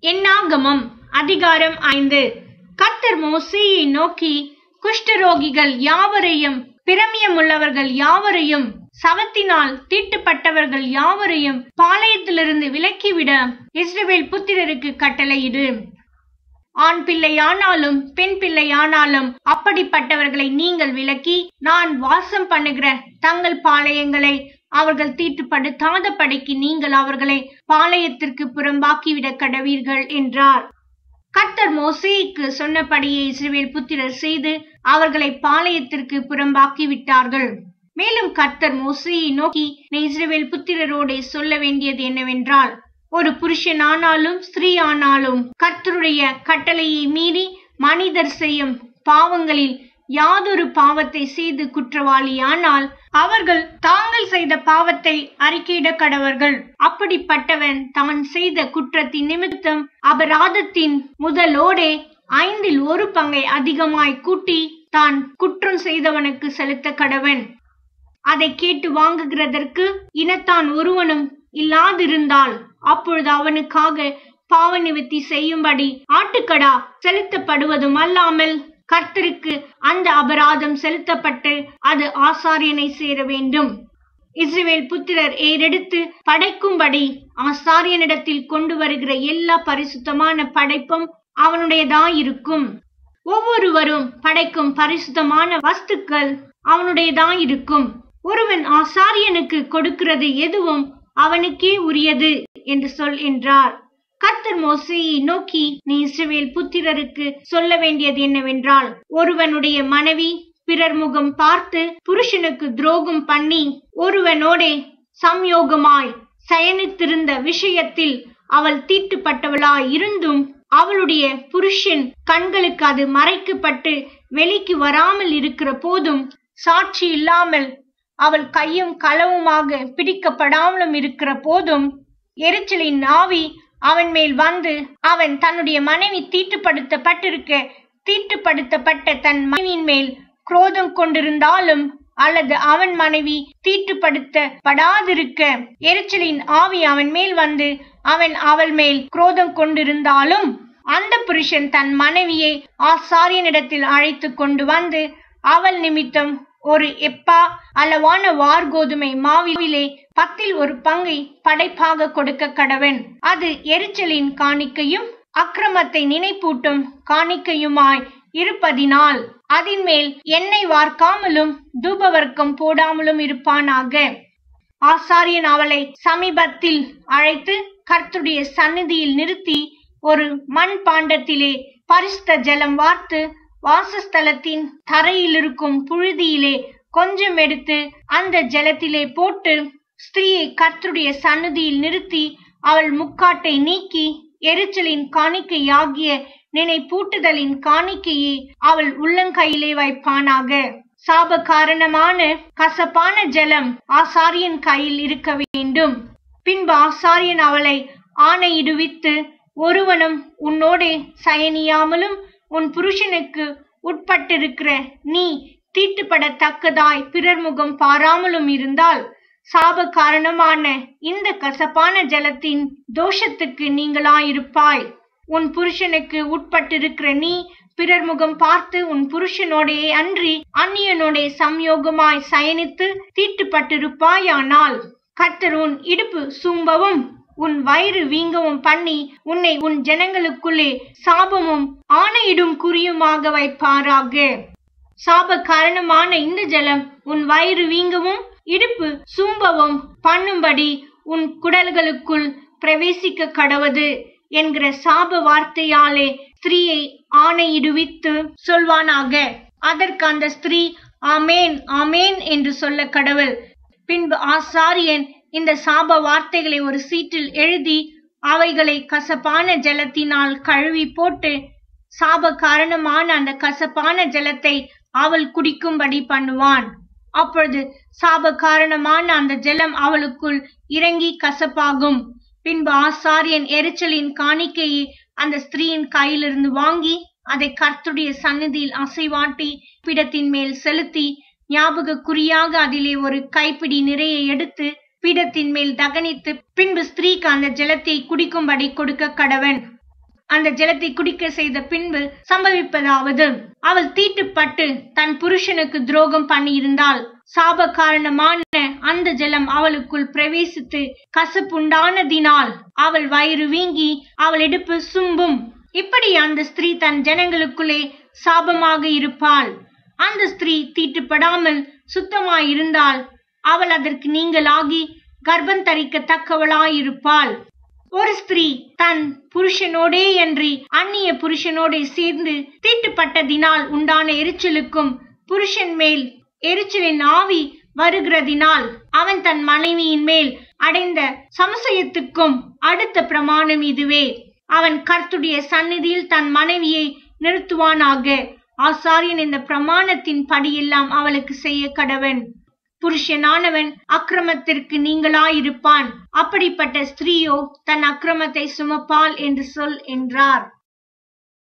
என்னாகமம் அதிகாரம் ஐந்து கர்த்தர் மோசேயை நோக்கி குஷ்டரோகிகள் யாவரையும் பிரமியமுள்ளவர்கள் யாவரையும் சவத்தினால் தீட்டுப்பட்டவர்கள் யாவரையும் பாளையத்திலிருந்து விலக்கிவிட இஸ்ரவேல் புத்திரருக்கு கட்டளையிடு ஆண் பிள்ளையானாலும் பெண் பிள்ளையானாலும் அப்படிப்பட்டவர்களை நீங்கள் விலக்கி நான் வாசம் பண்ணுகிற தங்கள் பாளையங்களை அவர்கள் தீட்டுப்படுத்தாத படிக்கு நீங்கள் அவர்களை பாளையத்திற்கு புறம்பாக்கிவிட கடவீர்கள் என்றார் கர்த்தர் மோசேக்கு சொன்னபடியே இஸ்ரவேல் புத்திரர் செய்து அவர்களை பாளையத்திற்கு புறம்பாக்கி விட்டார்கள் மேலும் கர்த்தர் மோசேயை நோக்கி நீ இஸ்ரவேல் புத்திரரோடே சொல்ல வேண்டியது என்னவென்றால் ஒரு புருஷனானாலும் ஸ்திரீ ஆனாலும் கர்த்தருடைய கட்டளையை மீறி மனிதர் செய்யும் பாவங்களில் யாதொரு பாவத்தை செய்து குற்றவாளியானால் அவர்கள் தாங்கள் செய்த பாவத்தை அறிக்கையிட கடவர்கள் அப்படிப்பட்டவன் தான் செய்த குற்றத்தின் நிமித்தம் அபராதத்தின் முதலோடே ஐந்தில் ஒரு பங்கை அதிகமாய் கூட்டி தான் குற்றம் செய்தவனுக்கு செலுத்த கடவன் அதை கேட்டு வாங்குகிறதற்கு இனத்தான் ஒருவனும் இல்லாதிருந்தால் அப்பொழுது அவனுக்காக பாவ நிவர்த்தி செய்யும்படி ஆட்டுக்கடா செலுத்தப்படுவதும் அல்லாமல் கர்த்தருக்கு அந்த அபராதம் செலுத்தப்பட்டு அது ஆசாரியனை சேர வேண்டும் இஸ்ரவேல் புத்திரர் ஏறெடுத்து படைக்கும்படி ஆசாரியனிடத்தில் கொண்டு வருகிற எல்லா பரிசுத்தமான படைப்பும் அவனுடையதாயிருக்கும் ஒவ்வொருவரும் படைக்கும் பரிசுத்தமான வஸ்துக்கள் அவனுடையதாயிருக்கும் ஒருவன் ஆசாரியனுக்கு கொடுக்கிறது எதுவும் அவனுக்கே உரியது என்று சொல் என்றார் கர்த்தர் மோசேயை நோக்கி நீ இஸ்ரவேல் புத்திரருக்கு சொல்ல வேண்டியது என்னவென்றால் ஒருவனுடைய மனைவி பிறர் முகம் பார்த்து புருஷனுக்கு துரோகம் பண்ணி ஒருவனோடே சம்யோகமாய் சயனித்திருந்த விஷயத்தில் அவள் தீட்டுப்பட்டவளாய் இருந்தும் அவளுடைய புருஷன் கண்களுக்கு அது மறைக்கப்பட்டு வெளிக்கு வராமல் இருக்கிற போதும் சாட்சி இல்லாமல் அவள் கையும் களவுமாக பிடிக்கப்படாமலும் இருக்கிற போதும் எரிச்சலின் ஆவி அவன் மேல் வந்து அவன் தன்னுடைய மனைவி தீட்டுப்படுத்தப்பட்டிருக்க தீட்டுப்படுத்தப்பட்ட தன் மனைவியின் மேல் குரோதம் கொண்டிருந்தாலும் அல்லது அவன் மனைவி தீட்டுப்படுத்தப்படாதிருக்க எரிச்சலின் ஆவி அவன் மேல் வந்து அவன் அவள் மேல் குரோதம் கொண்டிருந்தாலும் அந்த புருஷன் தன் மனைவியை ஆசாரியனிடத்தில் அழைத்து கொண்டு வந்து அவள் நிமித்தம் ஒரு எப்பா அளவான வார்கோதுமை மாவிலே பத்தில் ஒரு பங்கை படைப்பாக கொடுக்க கடவன் அது எரிச்சலின் காணிக்கையும் அக்கிரமத்தை நினைப்பூட்டும் காணிக்கையுமாய் இருப்பதினால் அதன் மேல் எண்ணெய் வார்க்காமலும் தூபவர்க்கம் போடாமலும் இருப்பானாக ஆசாரியன் அவளை சமீபத்தில் அழைத்து கர்த்துடைய சந்நிதியில் நிறுத்தி ஒரு மண் பாண்டத்திலே பரிசுத்த ஜலம் வார்த்து வாசஸ்தலத்தின் தரையில் இருக்கும் புழுதியிலே கொஞ்சம் எடுத்து அந்த ஜலத்திலே போட்டு ஸ்திரீயை கர்த்தருடைய சந்நிதியில் நிறுத்தி அவள் முக்காட்டை நீக்கி எரிச்சலின் காணிக்கையாகிய நினைப்பூட்டுதலின் காணிக்கையை அவள் உள்ளங்கையிலே வைப்பானாக சாப காரணமான கசப்பான ஜலம் ஆசாரியன் கையில் இருக்க வேண்டும் பின்பு ஆசாரியன் அவளை ஆணையிடுவித்து ஒருவனும் உன்னோடே சயனியாமலும் உன் புருஷனுக்கு உட்பட்டிருக்கிற நீ தீட்டுப்படத்தக்கதாய் பிறர் முகம் பாராமலும் இருந்தால் சாப காரணமான இந்த கசப்பான ஜலத்தின் தோஷத்துக்கு நீங்களாயிருப்பாய் உன் புருஷனுக்கு உட்பட்டிருக்கிற நீ பிறர் முகம் பார்த்து உன் புருஷனோடே அன்றி அந்நியனோடே சம்யோகமாய் சயனித்து தீட்டுப்பட்டிருப்பாயானால் கர்த்தர் உன் இடுப்பு சூம்பவும் உன் வயிறு வீங்கவும் பண்ணி உன்னை உன் ஜனங்களுக்குள்ளே சாபமும் ஆணையிடும் குறியுமாக வைப்பாராக சாப காரணமான இந்த ஜலம் உன் வயிறு வீங்கவும் இடுப்பு சூம்பவும் பண்ணும்படி உன் குடல்களுக்குள் பிரவேசிக்க கடவது என்கிற சாப வார்த்தையாலே ஸ்திரீயை ஆணையிடுவித்து சொல்வானாக அதற்கு அந்த ஸ்திரீ ஆமேன் ஆமேன் என்று சொல்ல கடவுள் பின்பு ஆசாரியன் இந்த சாப வார்த்தைகளை ஒரு சீட்டில் எழுதி அவைகளை கசப்பான ஜலத்தினால் கழுவி போட்டு சாப காரணமான அந்த கசப்பான ஜலத்தை அவள் குடிக்கும்படி பண்ணுவான் அப்பொழுது சாப காரணமான அந்த ஜலம் அவளுக்குள் இறங்கி கசப்பாகும் பின்பு ஆசாரியன் எரிச்சலின் காணிக்கையை அந்த ஸ்திரீயின் கையிலிருந்து வாங்கி அதை கர்த்துடைய சந்நிதியில் அசைவாட்டி பிடத்தின் மேல் செலுத்தி ஞாபக குறியாக அதிலே ஒரு கைப்பிடி நிறைய எடுத்து பீடத்தின் மேல் தகனித்து பின்பு ஸ்திரீக்கு அந்த ஜலத்தை குடிக்கும்படி கொடுக்க கடவன் அந்த ஜலத்தை குடிக்க செய்த பின்பு சம்பவிப்பதாவது அவள் தீட்டுப்பட்டு தன் புருஷனுக்கு துரோகம் பண்ணியிருந்தால் சாப காரணமான அந்த ஜலம் அவளுக்குள் பிரவேசித்து கசப்புண்டானதினால் அவள் வயிறு வீங்கி அவள் இடுப்பு சும்பும் இப்படி அந்த ஸ்திரீ தன் ஜனங்களுக்குள்ளே சாபமாக இருப்பாள் அந்த ஸ்திரீ தீட்டுப்படாமல் சுத்தமாயிருந்தால் அவள் அதற்கு நீங்களாகி கர்ப்பம் தரிக்கத்தக்கவளாயிருப்பாள் ஒரு ஸ்திரீ தன் புருஷனோடே அன்றி அந்நிய புருஷனோடே சேர்ந்து தீட்டுப்பட்டதினால் உண்டான எரிச்சலுக்கும் புருஷன் மேல் எரிச்சலின் ஆவி வருகிறதினால் அவன் தன் மனைவியின் மேல் அடைந்த சமசயத்துக்கும் அடுத்த பிரமாணம் இதுவே அவன் கர்த்துடைய சந்நிதியில் தன் மனைவியை நிறுத்துவானாக ஆசாரியன் இந்த பிரமாணத்தின் படியெல்லாம் அவளுக்கு செய்ய கடவன் புருஷனானவன் அக்கிரமத்திற்கு நீங்களாயிருப்பான் அப்படிப்பட்ட ஸ்திரீயோ தன் அக்கிரமத்தை சுமப்பாள் என்று சொல் என்றார்